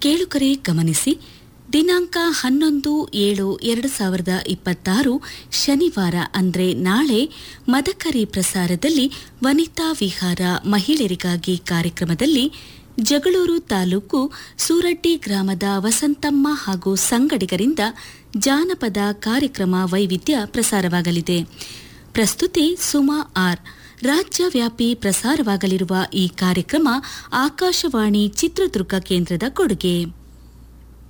ಕೇಳುಗರೆ ಗಮನಿಸಿ ದಿನಾಂಕ ಹನ್ನೊಂದು ಏಳು ಎರಡು ಸಾವಿರದ ಇಪ್ಪತ್ತಾರು ಶನಿವಾರ ಅಂದ್ರೆ ನಾಳೆ ಮದಕರಿ ಪ್ರಸಾರದಲ್ಲಿ ವನಿತಾ ವಿಹಾರ ಮಹಿಳೆಯರಿಗಾಗಿ ಕಾರ್ಯಕ್ರಮದಲ್ಲಿ ಜಗಳೂರು ತಾಲೂಕು ಸೂರಡ್ಡಿ ಗ್ರಾಮದ ವಸಂತಮ್ಮ ಹಾಗೂ ಸಂಗಡಿಗರಿಂದ ಜಾನಪದ ಕಾರ್ಯಕ್ರಮ ವೈವಿಧ್ಯ ಪ್ರಸಾರವಾಗಲಿದೆ ಪ್ರಸ್ತುತಿ ಸುಮಾ ಆರ್ ರಾಜ್ಯವ್ಯಾಪಿ ಪ್ರಸಾರವಾಗಲಿರುವ ಈ ಕಾರ್ಯಕ್ರಮ ಆಕಾಶವಾಣಿ ಚಿತ್ರದುರ್ಗ ಕೇಂದ್ರದ ಕೊಡುಗೆ